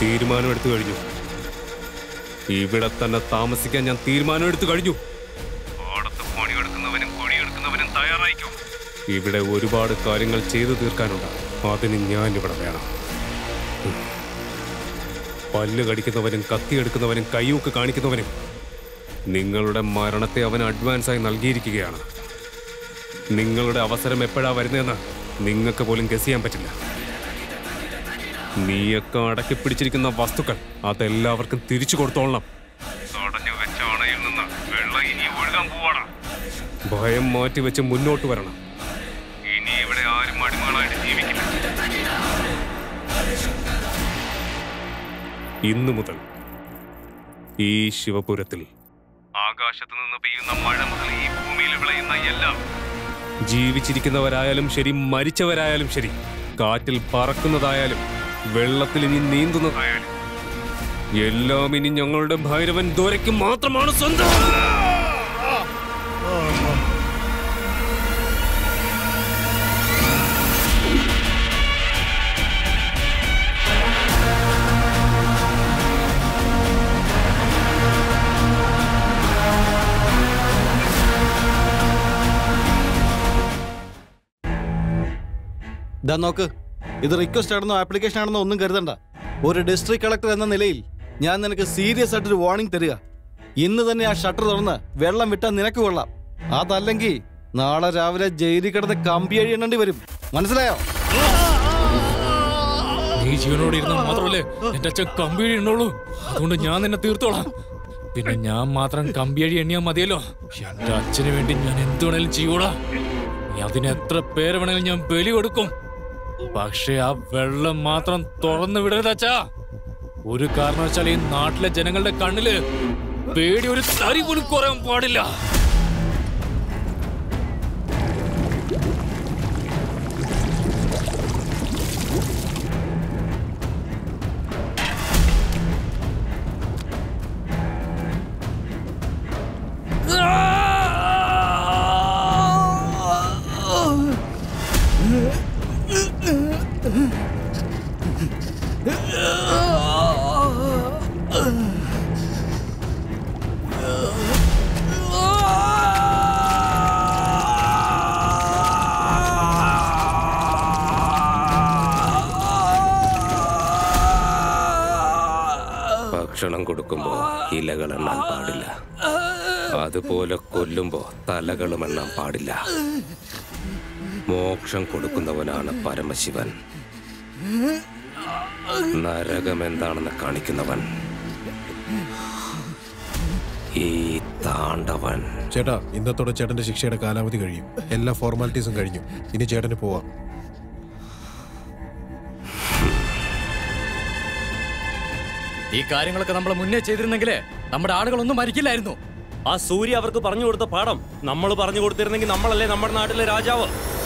തീരുമാനമെടുത്തു കഴിഞ്ഞു ഇവിടെ തന്നെ താമസിക്കാൻ ഞാൻ തീരുമാനമെടുത്തു കഴിഞ്ഞു പാടത്ത് പണിയെടുക്കുന്നവനും കൊഴിയെടുക്കുന്നവനും തയ്യാറായിക്കോ ഇവിടെ ഒരുപാട് കാര്യങ്ങൾ ചെയ്തു തീർക്കാനുണ്ട് അതിന് ഞാൻ ഇവിടെ വേണം ഉം. പല്ല് കടിക്കുന്നവനും കത്തിയെടുക്കുന്നവനും കൈയൂക്ക് കാണിക്കുന്നവനും നിങ്ങളുടെ മരണത്തെ അവൻ അഡ്വാൻസായി നൽകിയിരിക്കുകയാണ് നിങ്ങളുടെ അവസരം എപ്പോഴാ വരുന്നതെന്ന് നിങ്ങൾക്ക് പോലും ഗസ് ചെയ്യാൻ പറ്റില്ല നീയൊക്കെ അടക്കി പിടിച്ചിരിക്കുന്ന വസ്തുക്കൾ അതെല്ലാവർക്കും തിരിച്ചു കൊടുത്തോളണം തടഞ്ഞു വെച്ച അണയിൽ നിന്ന് വെള്ളം ഇനി ഒഴുകാൻ പോവാടാ ഭയം മാറ്റി വെച്ച് മുന്നോട്ട് വരണം ഇനി ഇവിടെ ആരും അടിമകളായിട്ട് ജീവിക്കില്ല ഇന്നു മുതൽ ഈ ശിവപുരത്തിൽ ആകാശത്ത് നിന്ന് പെയ്യുന്ന മഴ മുതൽ ഈ ഭൂമിയിൽ വിളയുന്ന എല്ലാം ജീവിച്ചിരിക്കുന്നവരായാലും ശരി മരിച്ചവരായാലും ശരി കാറ്റിൽ പറക്കുന്നതായാലും വെള്ളത്തിൽ ഇനി നീന്തുന്നതായാലും എല്ലാം ഇനി ഞങ്ങളുടെ ഭൈരവൻ ദോരയ്ക്ക് മാത്രമാണ് സ്വന്തം ഇതാ നോക്ക് ഇത് റിക്വസ്റ്റ് ആണെന്നോ ആപ്ലിക്കേഷൻ ആണെന്നോ ഒന്നും കരുതണ്ട ഒരു ഡിസ്ട്രിക്ട് കളക്ടർ എന്ന നിലയിൽ ഞാൻ നിനക്ക് സീരിയസ് ആയിട്ടൊരു വാർണിംഗ് തരിക ഇന്ന് തന്നെ ആ ഷട്ടർ തുറന്ന് വെള്ളം വിട്ടാൽ നിനക്ക് കൊള്ളാം അതല്ലെങ്കിൽ നാളെ രാവിലെ ജയിലിൽ കിടന്ന് കമ്പി എഴുതേണ്ടി വരും മനസ്സിലായോ നീ ജീവനോടെ ഇരുന്ന മാത്രമല്ലേ എന്റെ അച്ഛൻ കമ്പിയഴി എണ്ണുള്ളൂ അതുകൊണ്ട് ഞാൻ നിന്നെ തീർത്തോളാം പിന്നെ ഞാൻ മാത്രം കമ്പിയഴി എണ്ണിയാ മതിയല്ലോ എന്റെ അച്ഛന് വേണ്ടി ഞാൻ എന്ത് വേണേലും ചെയ്യൂടാ നീ അതിന് എത്ര പേര് വേണേലും ഞാൻ ബലി കൊടുക്കും പക്ഷെ ആ വെള്ളം മാത്രം തുറന്നു വിടരുത് അച്ഛാ ഒരു കാരണവശാൽ ഈ നാട്ടിലെ ജനങ്ങളുടെ കണ്ണില് പേടി ഒരു തരി പോലും കുറയാൻ പാടില്ല ഭക്ഷണം കൊടുക്കുമ്പോൾ ഇലകൾ എണ്ണാൻ പാടില്ല അതുപോലെ കൊല്ലുമ്പോൾ തലകളും എണ്ണാൻ പാടില്ല മോക്ഷം കൊടുക്കുന്നവനാണ് പരമശിവൻ നരകം എന്താണെന്ന് കാണിക്കുന്നവൻ ഈ താണ്ടവൻ ചേട്ടാ ഇന്നത്തോടെ ചേട്ടന്റെ ശിക്ഷയുടെ കാലാവധി കഴിയും എല്ലാ ഫോർമാലിറ്റീസും കഴിഞ്ഞു ഇനി ചേട്ടന് പോവാം ഈ കാര്യങ്ങളൊക്കെ നമ്മൾ മുന്നേ ചെയ്തിരുന്നെങ്കിലേ നമ്മുടെ ആളുകളൊന്നും മരിക്കില്ലായിരുന്നു ആ സൂര്യ അവർക്ക് പറഞ്ഞു കൊടുത്ത പാഠം നമ്മൾ പറഞ്ഞു കൊടുത്തിരുന്നെങ്കിൽ നമ്മളല്ലേ നമ്മുടെ നാട്ടിലെ രാജാവ്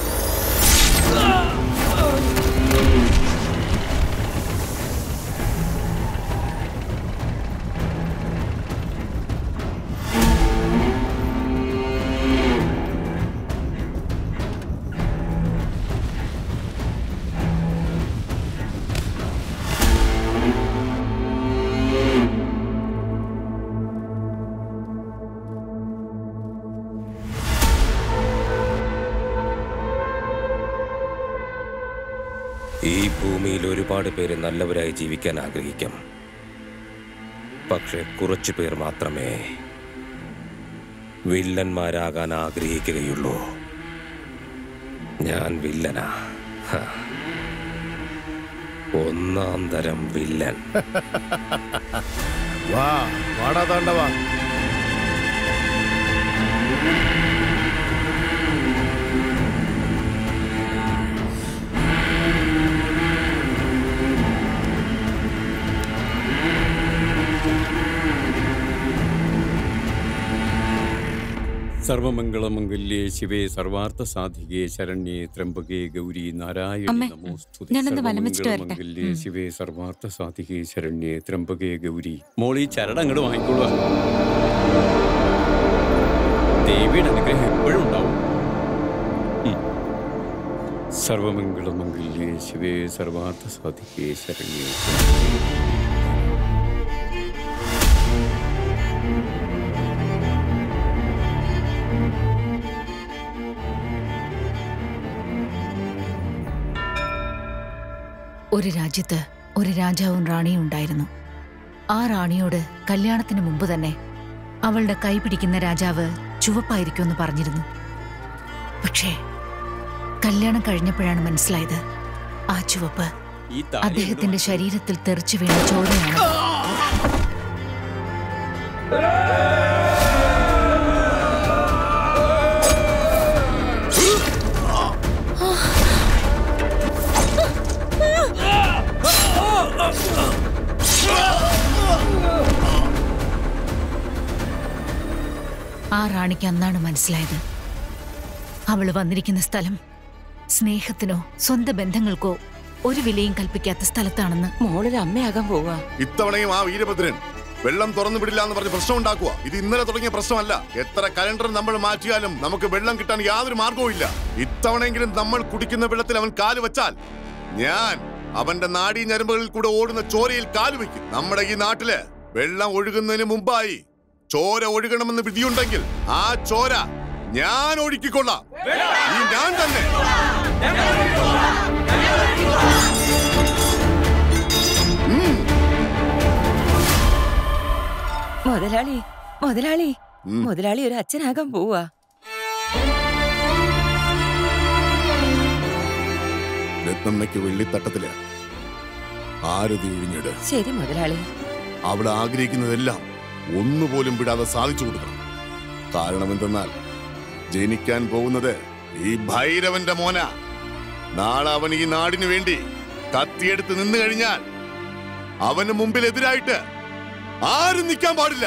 ഈ ഭൂമിയിൽ ഒരുപാട് പേര് നല്ലവരായി ജീവിക്കാൻ ആഗ്രഹിക്കാം പക്ഷെ കുറച്ചു പേർ മാത്രമേ വില്ലന്മാരാകാൻ ആഗ്രഹിക്കുകയുള്ളൂ ഞാൻ വില്ലനാ ഹ. ഒന്നാം തരം വില്ലൻ വാ വാടാ താണ്ടവാ സർവമംഗളമംഗല്യേ ശിവേ സർവാർത്ഥ സാധികേ ശരണ്യേ ത്രംബകേ ഗൗരി നാരായണി അമ്മേ, നമോസ്തുതേ ഞാനൊന്ന് വലം വെച്ചിട്ട് വരട്ടെ. സർവമംഗളമംഗല്യേ ശിവേ സർവാർത്ഥ സാധികേ ശരണ്യേ ത്രംബകേ ഗൗരി മോളി ചരട് അങ്ങോട്ട് വാങ്ങിക്കൊള്ളുക ദേവിയുടെ അനുഗ്രഹം എപ്പോഴും ഉണ്ടാവും ഉം. സർവമംഗളമംഗല്യേ ശിവേ സർവാർത്ഥ സാധികേ ശരണ്യേ ത്രംബകേ ഒരു രാജ്യത്ത് ഒരു രാജാവും റാണിയും ഉണ്ടായിരുന്നു ആ റാണിയോട് കല്യാണത്തിന് മുമ്പ് തന്നെ അവളുടെ കൈ പിടിക്കുന്ന രാജാവ് ചുവപ്പായിരിക്കുമെന്ന് പറഞ്ഞിരുന്നു പക്ഷേ കല്യാണം കഴിഞ്ഞപ്പോഴാണ് മനസ്സിലായത് ആ ചുവപ്പ് ഈ താലി അദ്ദേഹത്തിന്റെ ശരീരത്തിൽ തെറിച്ചു വീണ ചോരയാണ് ആ റാണിക്ക് അന്നാണ് മനസ്സിലായത് അവള് വന്നിരിക്കുന്ന സ്ഥലം സ്നേഹത്തിനോ സ്വന്തം ബന്ധങ്ങൾക്കോ ഒരു വിലയും കൽപ്പിക്കാത്ത സ്ഥലത്താണെന്ന് മോളൊരു അമ്മയാകാൻ പോവാ ഇത്തവണയും ആ വീരഭദ്രൻ വെള്ളം തുറന്നു വിടില്ല എന്ന് പറഞ്ഞ് പ്രശ്നം ഉണ്ടാക്കുക ഇത് ഇന്നലെ തുടങ്ങിയ പ്രശ്നമല്ല എത്ര കലണ്ടർ നമ്മൾ മാറ്റിയാലും നമുക്ക് വെള്ളം കിട്ടാൻ യാതൊരു മാർഗവും ഇല്ല ഇത്തവണയെങ്കിലും നമ്മൾ കുടിക്കുന്ന വെള്ളത്തിൽ അവൻ കാല് വെച്ചാൽ ഞാൻ അവന്റെ നാടീ ഞരമ്പുകളിൽ കൂടെ ഓടുന്ന ചോരയിൽ കാല് വെക്കും നമ്മുടെ ഈ നാട്ടില് വെള്ളം ഒഴുകുന്നതിന് മുമ്പായി ചോര ഒഴുകണമെന്ന് വിധിയുണ്ടെങ്കിൽ ആ ചോര ഞാൻ ഒഴുക്കിക്കൊള്ളാം ഈ ഞാൻ തന്നെ മുതലാളി മുതലാളി ഉം. മുതലാളി ഒരു അച്ഛനാകാൻ പോവാ രത്നമ്മയ്ക്ക് വെള്ളിത്തട്ടത്തില് ആരതി ഒഴിഞ്ഞിട് ശരി മുതലാളി അവൾ ആഗ്രഹിക്കുന്നതെല്ലാം ഒന്നുപോലും വിടാതെ സാധിച്ചു കൊടുക്കണം കാരണം എന്തെന്നാൽ ജനിക്കാൻ പോകുന്നത് ഈ ഭൈരവന്റെ മോന നാളെ അവൻ ഈ നാടിനു വേണ്ടി കത്തിയെടുത്ത് നിന്നു കഴിഞ്ഞാൽ അവന് മുമ്പിൽ എതിരായിട്ട് ആരും നിൽക്കാൻ പാടില്ല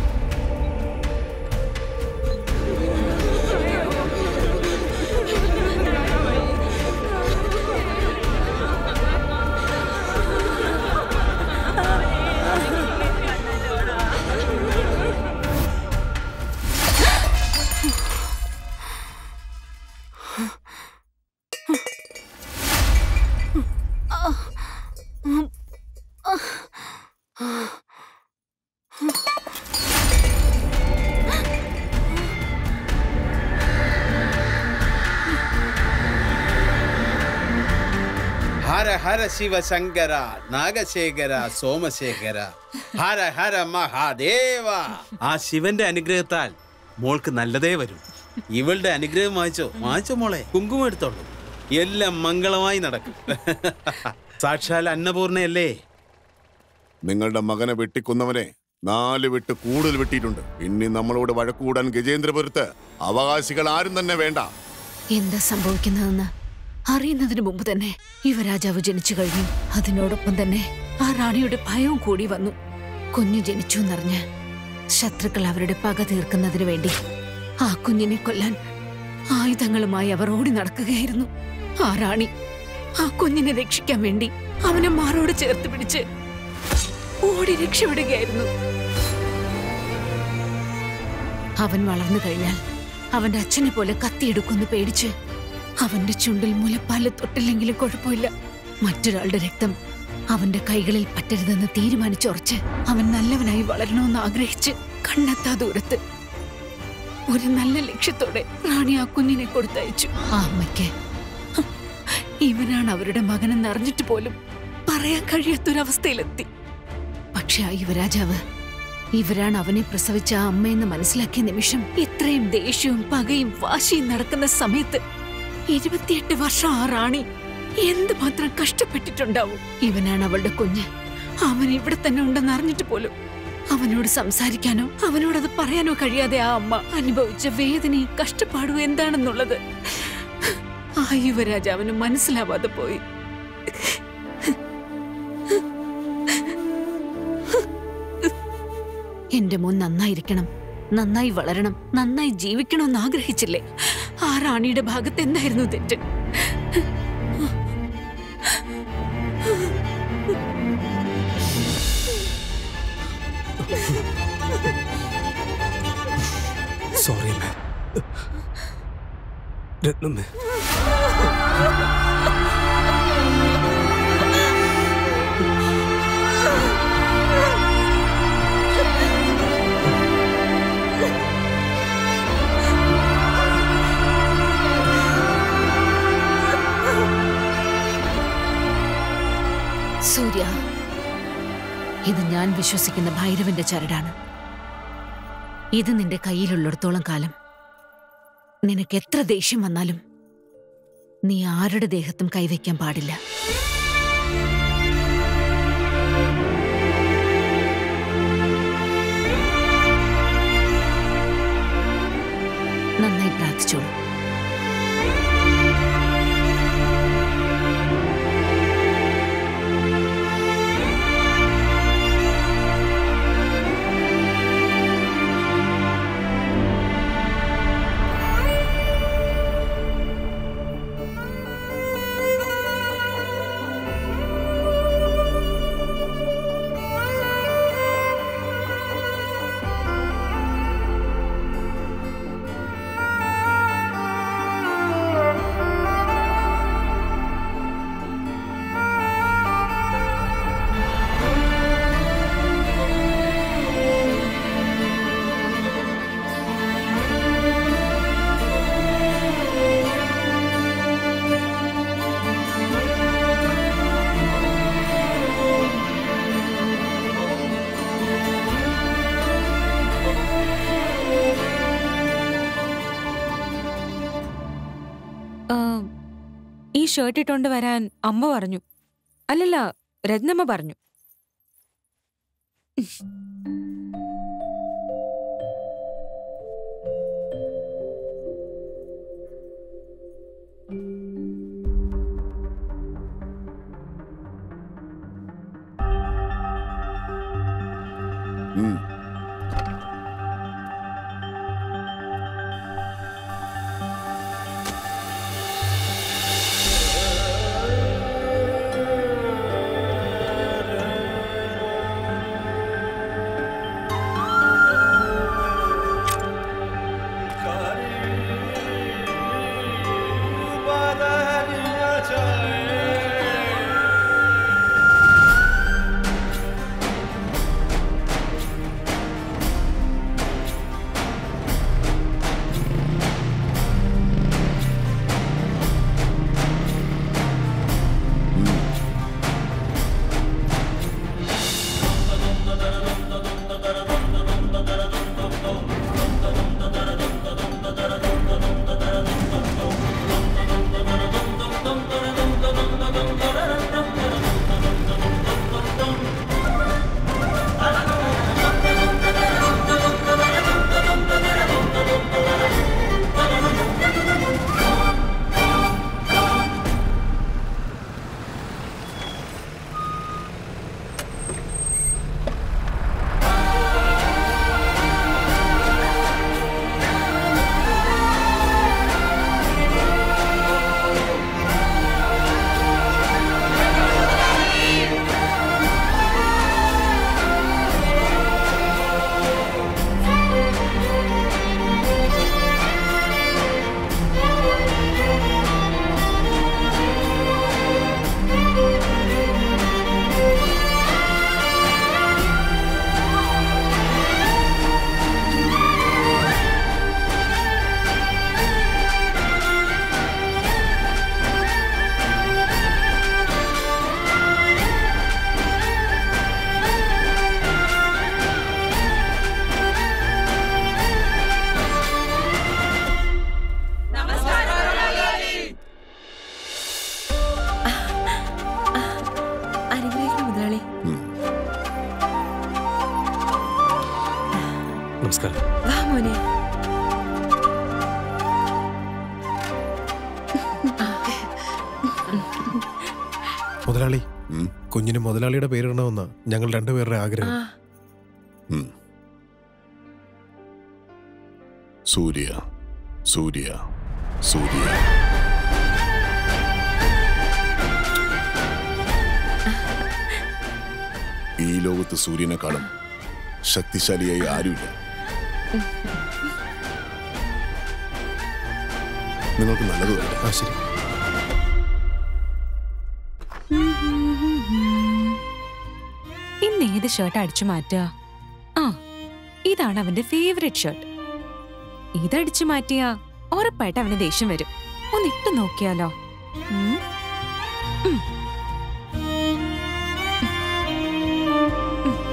ഹര ഹര ശിവശങ്കര നാഗശേഖര സോമശേഖര ഹര ഹര മഹാദേവ ആ ശിവന്റെ അനുഗ്രഹത്താൽ മോൾക്ക് നല്ലതേ വരും ഇവളുടെ അനുഗ്രഹം വാങ്ങിച്ചോ വാങ്ങിച്ചോ മോളെ കുങ്കുമം എടുത്തോളൂ എല്ലാം മംഗളമായി നടക്കും സാക്ഷാൽ അന്നപൂർണയല്ലേ നിങ്ങളുടെ മകനെ വെട്ടിക്കൊന്നവനെ നാല് വെട്ട് കൂടുതൽ വെട്ടിയിട്ടുണ്ട് ഇനി നമ്മളോട് വഴക്കുകൂടാൻ ഗജേന്ദ്രപുരത്ത് അവകാശികൾ ആരും തന്നെ വേണ്ട എന്താ സംഭവിക്കുന്നതെന്ന് അറിയുന്നതിന് മുമ്പ് തന്നെ യുവരാജാവ് ജനിച്ചു കഴിഞ്ഞു അതിനോടൊപ്പം തന്നെ ആ റാണിയുടെ ഭയവും കൂടി വന്നു കുഞ്ഞു ജനിച്ചു എന്നറിഞ്ഞ് ശത്രുക്കൾ അവരുടെ പക തീർക്കുന്നതിന് വേണ്ടി ആ കുഞ്ഞിനെ കൊല്ലാൻ ആയുധങ്ങളുമായി അവർ ഓടി നടക്കുകയായിരുന്നു ആ റാണി ആ കുഞ്ഞിനെ രക്ഷിക്കാൻ വേണ്ടി അവനെ മാറോട് ചേർത്ത് പിടിച്ച് ഓടി രക്ഷപ്പെടുകയായിരുന്നു അവൻ വളർന്നു കഴിഞ്ഞാൽ അവന്റെ അച്ഛനെ പോലെ കത്തിയെടുക്കുമെന്ന് പേടിച്ച് അവന്റെ ചുണ്ടിൽ മുലപ്പാല് തൊട്ടില്ലെങ്കിലും കുഴപ്പമില്ല മറ്റൊരാളുടെ രക്തം അവന്റെ കൈകളിൽ പറ്റരുതെന്ന് തീരുമാനിച്ചുറച്ച് അവൻ നല്ലവനായി വളരണമെന്ന് ആഗ്രഹിച്ച് കണ്ണെത്താ ദൂരത്ത് ഒരു നല്ല ലക്ഷ്യത്തോടെ റാണി ആ കുഞ്ഞിനെ കൊടുത്തയച്ചു ആ അമ്മയ്ക്ക് ഇവനാണ് അവരുടെ മകനെന്ന് അറിഞ്ഞിട്ട് പോലും പറയാൻ കഴിയാത്തൊരവസ്ഥയിലെത്തി പക്ഷെ ആ യുവരാജാവ് ഇവരാണ് അവനെ പ്രസവിച്ച ആ അമ്മയെന്ന് മനസ്സിലാക്കിയ നിമിഷം ഇത്രയും ദേഷ്യവും പകയും വാശിയും നടക്കുന്ന സമയത്ത് ഇരുപത്തിയെട്ട് വർഷം ആ റാണി എന്തുമാത്രം കഷ്ടപ്പെട്ടിട്ടുണ്ടാവും ഇവനാണ് അവളുടെ കുഞ്ഞ് അവൻ ഇവിടെ തന്നെ ഉണ്ടെന്ന് അറിഞ്ഞിട്ട് പോലും അവനോട് സംസാരിക്കാനോ അവനോടത് പറയാനോ കഴിയാതെ ആ അമ്മ അനുഭവിച്ച വേദനയും കഷ്ടപ്പാടും എന്താണെന്നുള്ളത് ആ യുവരാജാവിന് മനസ്സിലാവാതെ പോയി എന്റെ മോൻ നന്നായിരിക്കണം നന്നായി വളരണം നന്നായി ജീവിക്കണമെന്ന് ആഗ്രഹിച്ചില്ലേ ആ റാണിയുടെ ഭാഗത്ത് എന്തായിരുന്നു തെറ്റ് സോറി അമ്മേ രത്നമ്മേ ഇത് ഞാൻ വിശ്വസിക്കുന്ന ഭൈരവന്റെ ചരടാണ് ഇത് നിന്റെ കയ്യിലുള്ളിടത്തോളം കാലം നിനക്ക് എത്ര ദേഷ്യം വന്നാലും നീ ആരുടെ ദേഹത്തും കൈവയ്ക്കാൻ പാടില്ല നന്നായി പ്രാർത്ഥിച്ചോളൂ ആ, ഈ ഷർട്ട് ഇട്ടോണ്ട് വരാൻ അമ്മ പറഞ്ഞു അല്ലല്ല രത്നമ്മ പറഞ്ഞു ഉം. അനുഗ്രഹിക്കണം മുതലാളി നമസ്കാരം വാ മോനെ മുതലാളി കുഞ്ഞിന് മുതലാളിയുടെ പേരിടണമെന്ന ഞങ്ങൾ രണ്ടുപേരുടെ ആഗ്രഹം ഉം. സൂര്യ സൂര്യ സൂര്യ ഈ ലോകത്ത് സൂര്യനെക്കാളും ശക്തിശാലിയായി ആരുമില്ല നിങ്ങൾക്ക് നല്ലത് വേണ്ട ആ ശരി ഇന്ന് ഏത് ഷർട്ട് അടിച്ചു മാറ്റുക ആ ഇതാണ് അവന്റെ ഫേവറേറ്റ് ഷർട്ട് ഇതടിച്ചു മാറ്റിയാ ഉറപ്പായിട്ട് അവന് ദേഷ്യം വരും ഒന്ന് ഇട്ട് നോക്കിയാലോ ഉം. ഉം. ഉം.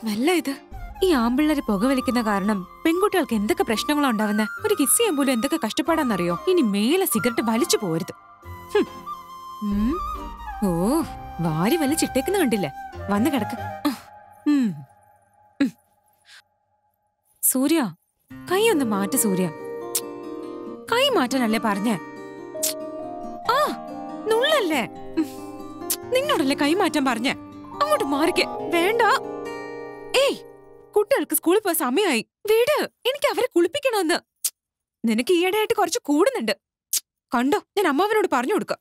സ്മെല്ല ഇത് ഈ ആമ്പിള്ളേര് പുകവലിക്കുന്ന കാരണം പെൺകുട്ടികൾക്ക് എന്തൊക്കെ പ്രശ്നങ്ങളാ ഉണ്ടാവുന്നത് ഒരു കിസ് ചെയ്യാൻ പോലും എന്തൊക്കെ കഷ്ടപ്പാടാന്നറിയോ ഇനി മേലെ സിഗരറ്റ് വലിച്ചു പോരുത് ഹും. ഉം. ഓ വാരി വലിച്ചിട്ടേക്കുന്ന കണ്ടില്ലേ വന്ന് കിടക്ക് ഉം. ഉം. സൂര്യ കൈ ഒന്ന് മാറ്റ് സൂര്യ കൈ മാറ്റാനല്ലേ പറഞ്ഞേ ആ നുള്ളല്ലേ ഉം. നിന്നോടല്ലേ കൈ മാറ്റാൻ പറഞ്ഞേ അങ്ങോട്ട് മാറിക്കേ വേണ്ട ഏയ് കുട്ടികൾക്ക് സ്കൂളിൽ പോയ സമയമായി വീട് എനിക്ക് അവരെ കുളിപ്പിക്കണമെന്ന് നിനക്ക് ഈയിടെയായിട്ട് കുറച്ച് കൂടുന്നുണ്ട് കണ്ടോ ഞാൻ അമ്മാവനോട് പറഞ്ഞു കൊടുക്കാം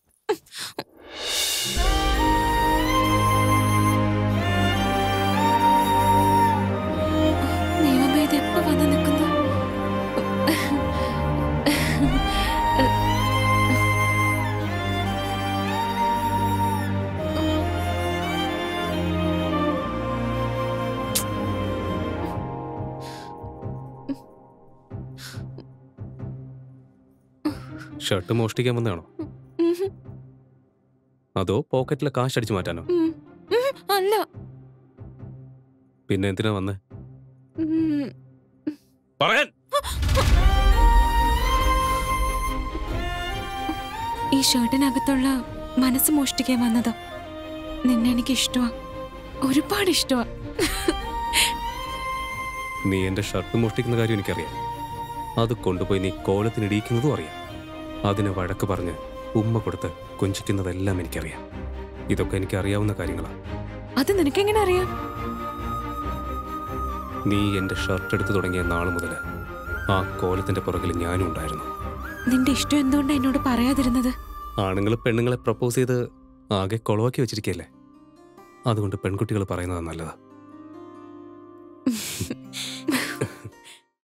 ദൈവമേ, ഇത് എപ്പോ വന്ന് നിൽക്കുന്നു? ഷർട്ട് മോഷ്ടിക്കാൻ വന്നതാണോ ഉം, അതോ പോക്കറ്റിലെ കാശ് അടിച്ചു മാറ്റാനോ ഉം, ഉം, അല്ല പിന്നെ എന്തിനാ വന്നേ ഉം, പറയാൻ ഈ ഷർട്ടിനകത്തുള്ള മനസ്സ് മോഷ്ടിക്കാൻ വന്നതാ നിന്നെ എനിക്ക് ഇഷ്ടമാ ഒരുപാട് ഇഷ്ടമാ നീ എന്റെ ഷർട്ട് മോഷ്ടിക്കുന്ന കാര്യം എനിക്കറിയാം അത് കൊണ്ടുപോയി നീ കോലത്തിനിടിയിക്കുന്നതും അറിയാം അതിനെ വഴക്ക് പറഞ്ഞ് ഉമ്മ കൊടുത്ത് കൊഞ്ചിക്കുന്നതെല്ലാം എനിക്കറിയാം ഇതൊക്കെ എനിക്ക് അറിയാവുന്ന കാര്യങ്ങളാണ് അത് നിനക്കെങ്ങനെ അറിയാം നീ എന്റെ ഷർട്ട് എടുത്തു തുടങ്ങിയ നാൾ മുതൽ ആ കോലത്തിന്റെ പുറകിൽ ഞാനും ഉണ്ടായിരുന്നു നിന്റെ ഇഷ്ടം എന്തുകൊണ്ടാ എന്നോട് പറയാതിരുന്നത് ആണുങ്ങൾ പെണ്ണുങ്ങളെ പ്രപ്പോസ് ചെയ്ത് ആകെ കൊളവാക്കി വെച്ചിരിക്കല്ലേ അതുകൊണ്ട് പെൺകുട്ടികൾ പറയുന്നത് നല്ലതാ